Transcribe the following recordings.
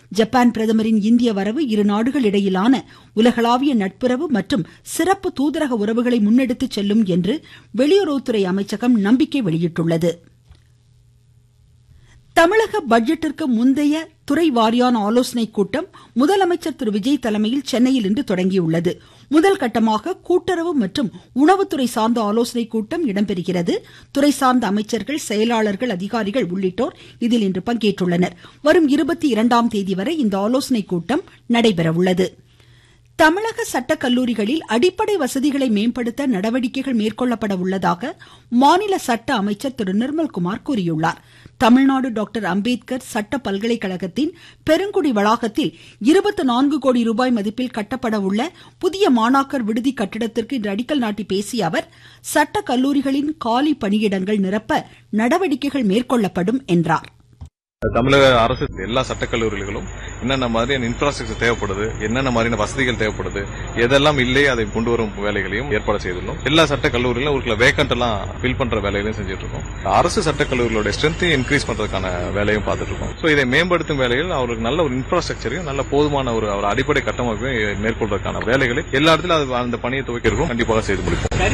Japan பிரதமரின் இந்திய வரவு இரு நாடுகளிடையிலான உலகளாவிய நட்புறவு மற்றும் சிறப்பு தூதரக உறவுகளை முன்னெடுத்து செல்லும் என்று வெளியுறவுத்துறை அமைச்சகம் நம்பிக்கை வெளியிட்டுள்ளது தமிழக பட்ஜெட்டிற்கு முந்தைய துறை வாரியான ஆலோசனைக் கூட்டம் முதலமைச்சர் திரு விஜய் தலைமையில் சென்னையில் இன்று தொடங்கியுள்ளது முதல் கட்டமாக கூட்டுறவு மற்றும் உணவுத்துறை சார்ந்த ஆலோசனைக் கூட்டம் இடம்பெறுகிறது துறை சார்ந்த அமைச்சர்கள் செயலாளர்கள் அதிகாரிகள் உள்ளிட்டோர் இதில் இன்று பங்கேற்றுள்ளனர் வரும் இருபத்தி இரண்டாம் தேதி வரை இந்த ஆலோசனைக் கூட்டம் நடைபெறவுள்ளது தமிழக சட்ட கல்லூரிகளில் அடிப்படை வசதிகளை மேம்படுத்த நடவடிக்கைகள் மேற்கொள்ளப்பட உள்ளதாக மாநில சட்ட அமைச்சர் திரு நிர்மல்குமார் கூறியுள்ளார் தமிழ்நாடு டாக்டர் அம்பேத்கர் சட்ட பல்கலைக்கழகத்தின் பெருங்குடி வளாகத்தில் இருபத்தி நான்கு கோடி ரூபாய் மதிப்பில் கட்டப்பட உள்ள புதிய மாணாக்கர் விடுதி கட்டிடத்திற்கு இன்று அடிக்கல் நாட்டி பேசிய அவர் சட்ட கல்லூரிகளின் காலி பணியிடங்கள் நிரப்ப நடவடிக்கைகள் மேற்கொள்ளப்படும் என்றார் தமிழக அரசு எல்லா சட்டக்கல்லூரிகளும் என்னென்ன மாதிரியான இன்ஃப்ராஸ்ட்ரக்சர் தேவைப்படுது என்னென்ன மாதிரியான வசதிகள் தேவைப்படுது எதெல்லாம் இல்லையே அதை கொண்டு வரும் வேலைகளையும் ஏற்பாடு செய்துள்ளோம் எல்லா சட்ட கல்லூரிகளும் ஒரு வேக்கண்ட் எல்லாம் ஃபில் பண்ற வேலைகளையும் செஞ்சுட்டு இருக்கோம் அரசு சட்ட கல்லூரிகளோட ஸ்ட்ரென்த்தையும் இன்க்ரீஸ் பண்றதுக்கான வேலையும் பார்த்துட்டு இருக்கோம் ஸோ இதை மேம்படுத்தும் வேலையில் அவருக்கு நல்ல ஒரு இன்ஃப்ராஸ்ட்ரக்சரையும் நல்ல போதுமான ஒரு ஒரு அடிப்படை கட்டமைப்பையும் மேற்கொள்றதுக்கான வேலைகளை எல்லா இடத்திலும் அந்த பணியை துவக்கிறதும் கண்டிப்பாக செய்து முடிப்போம்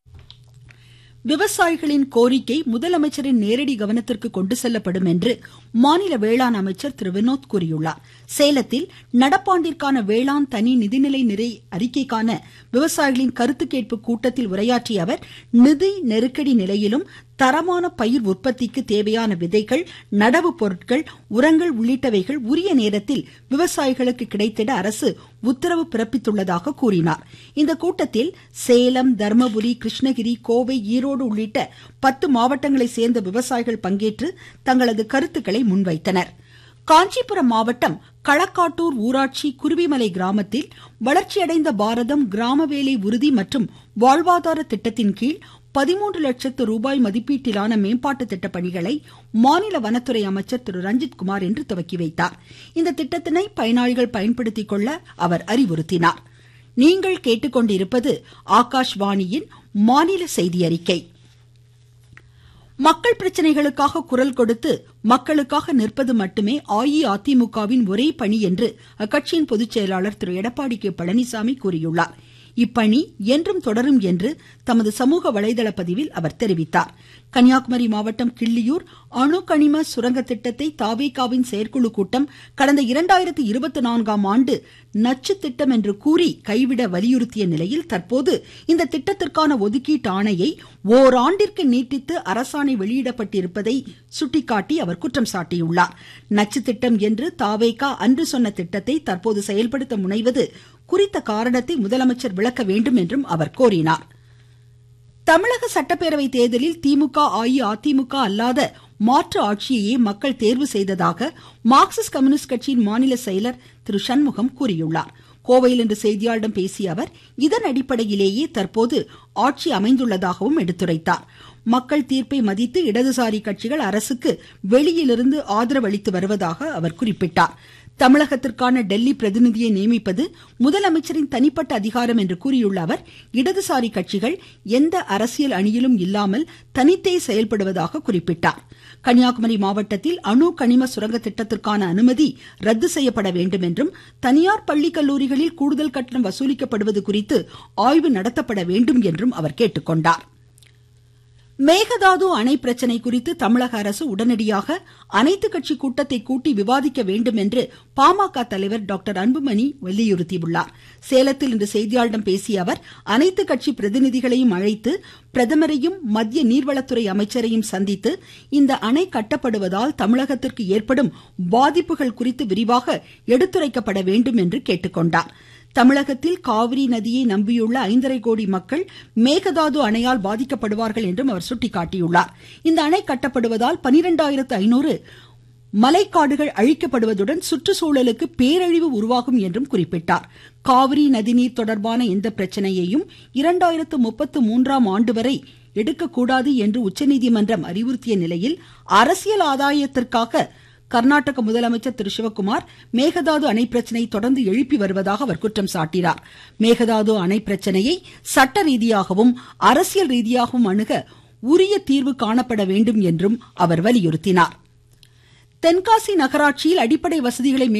விவசாயிகளின் கோரிக்கை முதலமைச்சரின் நேரடி கவனத்திற்கு கொண்டு செல்லப்படும் என்று மாநில வேளாண் அமைச்சர் திரு வினோத் கூறியுள்ளார் சேலத்தில் நடப்பாண்டிற்கான வேளாண் தனி நிதிநிலை நிறை அறிக்கைக்கான விவசாயிகளின் கருத்து கேட்பு கூட்டத்தில் உரையாற்றிய அவர் நிதி நெருக்கடி நிலையிலும் தரமான பயிர் உற்பத்திக்கு தேவையான விதைகள் நடவு பொருட்கள் உரங்கள் உள்ளிட்டவைகள் உரிய நேரத்தில் விவசாயிகளுக்கு கிடைத்திட அரசு உத்தரவு பிறப்பித்துள்ளதாக கூறினார் இந்த கூட்டத்தில் சேலம் தர்மபுரி கிருஷ்ணகிரி கோவை ஈரோடு உள்ளிட்ட பத்து மாவட்டங்களை சேர்ந்த விவசாயிகள் பங்கேற்று தங்களது கருத்துக்களை முன்வைத்தனர் காஞ்சிபுரம் மாவட்டம் களக்காட்டூர் ஊராட்சி குருவிமலை கிராமத்தில் வளர்ச்சியடைந்த பாரதம் கிராம வேலை உறுதி மற்றும் வாழ்வாதார திட்டத்தின் கீழ் பதிமூன்று லட்சத்து ரூபாய் மதிப்பீட்டிலான மேம்பாட்டு திட்ட பணிகளை மாநில வனத்துறை அமைச்சர் திரு ரஞ்சித் குமார் இன்று துவக்கி வைத்தார் இந்த திட்டத்தினை பயனாளிகள் பயன்படுத்திக் கொள்ள அவர் அறிவுறுத்தினார் நீங்கள் கேட்டுக்கொண்டிருப்பது ஆகாஷ்வாணியின் மாநில செய்தி அறிக்கை மக்கள் பிரச்சனைகளுக்காக குரல் கொடுத்து மக்களுக்காக நிற்பது மட்டுமே அஇஅதிமுகவின் ஒரே பணி என்று அக்கட்சியின் பொதுச் செயலாளர் திரு எடப்பாடி கே பழனிசாமி கூறியுள்ளார் இப்பணி என்றும் தொடரும் என்று தமது சமூக வலைதள பதிவில் அவர் தெரிவித்தார் கன்னியாகுமரி மாவட்டம் கிள்ளியூர் அணு கனிம சுரங்க திட்டத்தை தாவேகாவின் செயற்குழு கூட்டம் கடந்த இரண்டாயிரத்தி இருபத்தி நான்காம் ஆண்டு நச்சு திட்டம் என்று கூறி கைவிட வலியுறுத்திய நிலையில் தற்போது இந்த திட்டத்திற்கான ஒதுக்கீட்டு ஆணையை ஓராண்டிற்கு நீட்டித்து அரசாணை வெளியிடப்பட்டிருப்பதை சுட்டிக்காட்டி அவர் குற்றம் சாட்டியுள்ளார் நச்சு திட்டம் என்று தாவேகா அன்று சொன்ன திட்டத்தை தற்போது செயல்படுத்த முனைவது குறித்த காரணத்தை முதலமைச்சர் விளக்க வேண்டும் என்றும் அவர் கோரினார் தமிழக சட்டப்பேரவை தேர்தலில் திமுக அஇஅதிமுக அல்லாத மாற்று ஆட்சியையே மக்கள் தேர்வு செய்ததாக மார்க்சிஸ்ட் கம்யூனிஸ்ட் கட்சியின் மாநில செயலர் திரு சண்முகம் கூறியுள்ளார் கோவையில் இன்று செய்தியாளர்களிடம் பேசிய அவர் இதன் அடிப்படையிலேயே தற்போது ஆட்சி அமைந்துள்ளதாகவும் எடுத்துரைத்தார் மக்கள் தீர்ப்பை மதித்து இடதுசாரி கட்சிகள் அரசுக்கு வெளியிலிருந்து ஆதரவு அளித்து வருவதாக அவர் குறிப்பிட்டார் தமிழகத்திற்கான டெல்லி பிரதிநிதியை நியமிப்பது முதலமைச்சரின் தனிப்பட்ட அதிகாரம் என்று கூறியுள்ள அவர் இடதுசாரி கட்சிகள் எந்த அரசியல் அணியிலும் இல்லாமல் தனித்தே செயல்படுவதாக குறிப்பிட்டார் கன்னியாகுமரி மாவட்டத்தில் அணு கனிம சுரங்க திட்டத்திற்கான அனுமதி ரத்து செய்யப்பட வேண்டும் என்றும் தனியார் பள்ளி கல்லூரிகளில் கூடுதல் கட்டணம் வசூலிக்கப்படுவது குறித்து ஆய்வு நடத்தப்பட வேண்டும் என்றும் அவர் கேட்டுக்கொண்டார் மேகதாது அணை பிரச்சனை குறித்து தமிழக அரசு உடனடியாக அனைத்து கட்சி கூட்டத்தை கூட்டி விவாதிக்க வேண்டும் என்று பாமக தலைவர் டாக்டர் அன்புமணி வலியுறுத்தியுள்ளார் சேலத்தில் இன்று செய்தியாளர்களிடம் பேசிய அவர் அனைத்து கட்சி பிரதிநிதிகளையும் அழைத்து பிரதமரையும் மத்திய நீர்வளத்துறை அமைச்சரையும் சந்தித்து இந்த அணை கட்டப்படுவதால் தமிழகத்திற்கு ஏற்படும் பாதிப்புகள் குறித்து விரிவாக எடுத்துரைக்கப்பட வேண்டும் என்று கேட்டுக்கொண்டார் தமிழகத்தில் காவிரி நதியை நம்பியுள்ள ஐந்தரை கோடி மக்கள் மேகதாது அணையால் பாதிக்கப்படுவார்கள் என்றும் அவர் சுட்டிக்காட்டியுள்ளார் இந்த அணை கட்டப்படுவதால் பனிரெண்டாயிரத்து ஐநூறு மலைக்காடுகள் அழிக்கப்படுவதுடன் சுற்றுச்சூழலுக்கு பேரழிவு உருவாகும் என்றும் குறிப்பிட்டார் காவிரி நதிநீர் தொடர்பான எந்த பிரச்சனையையும் இரண்டாயிரத்து முப்பத்து மூன்றாம் ஆண்டு வரை எடுக்கக்கூடாது என்று உச்சநீதிமன்றம் அறிவுறுத்திய நிலையில் அரசியல் ஆதாயத்திற்காக கர்நாடக முதலமைச்சர் திரு சிவக்குமார் மேகதாது அணை பிரச்சனை தொடர்ந்து எழுப்பி வருவதாக அவர் குற்றம் சாட்டினார் மேகதாது அணை பிரச்சனையை சட்ட ரீதியாகவும் அரசியல் ரீதியாகவும் அணுக உரிய தீர்வு காணப்பட வேண்டும் என்றும் அவர் வலியுறுத்தினார் தென்காசி நகராட்சியில் அடிப்படை வசதிகளை